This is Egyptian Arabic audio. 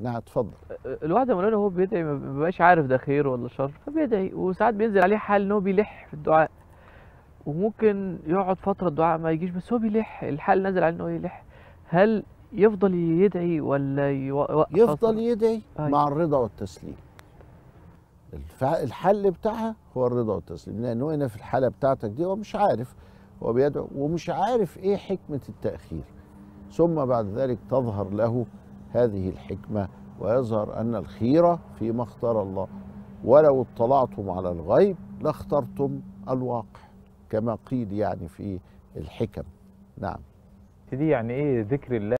نعم اتفضل الواحد يا مولانا هو بيدعي ما بيبقاش عارف ده خير ولا شر فبيدعي وساعات بينزل عليه حال ان هو بيلح في الدعاء وممكن يقعد فترة الدعاء ما يجيش بس هو بيلح الحال نازل عليه ان هو يلح هل يفضل يدعي ولا يوقف يفضل يدعي أيوة. مع الرضا والتسليم الفع- الحل بتاعها هو الرضا والتسليم لانه هنا في الحاله بتاعتك دي هو مش عارف هو بيدعو ومش عارف ايه حكمه التاخير ثم بعد ذلك تظهر له هذه الحكمه ويظهر ان الخيره فيما اختار الله ولو اطلعتم على الغيب لاخترتم الواقع كما قيل يعني في الحكم نعم دي يعني ايه ذكر الله